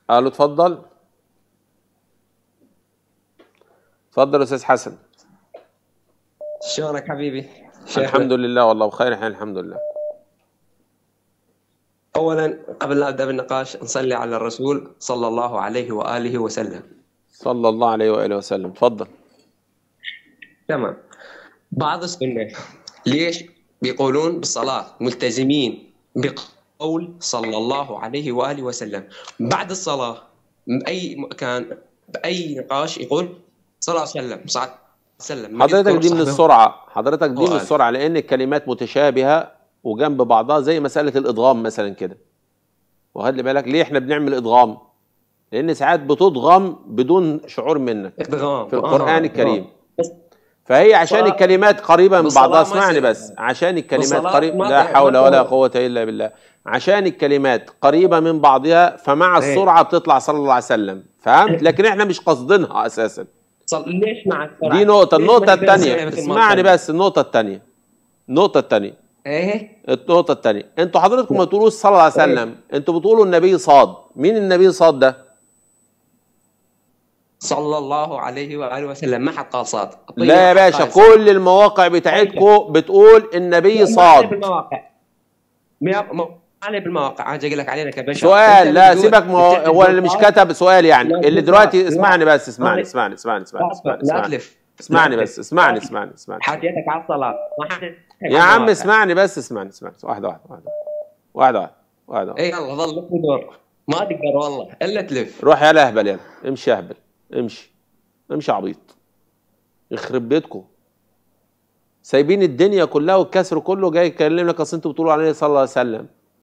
الو اتفضل اتفضل يا استاذ حسن شلونك حبيبي؟ شيخنا. الحمد لله والله بخير الحين الحمد لله اولا قبل لا ابدا بالنقاش نصلي على الرسول صلى الله عليه واله وسلم. صلى الله عليه واله وسلم اتفضل تمام. بعض السنه ليش بيقولون بالصلاه ملتزمين بقول صلى الله عليه واله وسلم بعد الصلاه باي مكان باي نقاش يقول صلى الله عليه وسلم صلى الله عليه وسلم ما حضرتك يذكر دي من صحبه. السرعه حضرتك دي من سؤال. السرعه لان الكلمات متشابهه وجنب بعضها زي مساله الادغام مثلا كده وخد لي بالك ليه احنا بنعمل ادغام لان ساعات بتضغم بدون شعور منك ادغام في القران آه، الكريم آه. بس فهي عشان صلاة- الكلمات قريبة من بالصلاة بعضها ما اسمعني يصير. بس عشان الكلمات بالصلاة قريب ما لا ت- حول ما ولا ت- قوة إلا بالله عشان الكلمات قريبة من بعضها فمع إيه. السرعة بتطلع صلى الله عليه وسلم فهمت لكن احنا مش قاصدينها أساسا صل... ليش مع السرعة؟ دي نقطة ليش النقطة ما نقدر نسويها الثانية مثل ما اسمعني نصلي؟ بس النقطة الثانية النقطة الثانية ايه النقطة الثانية انتوا حضرتكم ما تقولوش صلى الله عليه وسلم انتوا بتقولوا النبي صاد مين النبي صاد ده؟ صلى الله عليه واله وسلم ما حد قال صاد لا يا باشا كل المواقع بتاعتكم بتقول النبي ما صاد بالمواقع ما ما علي بالمواقع عايز اقول لك علينا كبشر سؤال أنت لا بتقول- سيبك ما هو أنت هو اللي مش بتقول كتب سؤال يعني لا، اللي لا، دلوقتي لا. اسمعني بس اسمعني لا. اسمعني اسمعني اسمعني لا، اسمعني لا اسمعني تلف اسمعني لا بس تلف. اسمعني اسمعني اسمعني حكيتك على الصلاة ما حكيتك على يا عم المواقع. اسمعني بس اسمعني اسمعني واحدة واحدة واحدة واحدة واحدة واحدة واحدة اي يلا ظل لك دور ما تقدر والله الا تلف روح يا اهبل يلا امشي اهبل امشي امشي عبيط يخرب بيتكم سايبين الدنيا كلها والكسر كله جاي يكلمك اصل انتوا بتقولوا عليه صلى الله عليه وسلم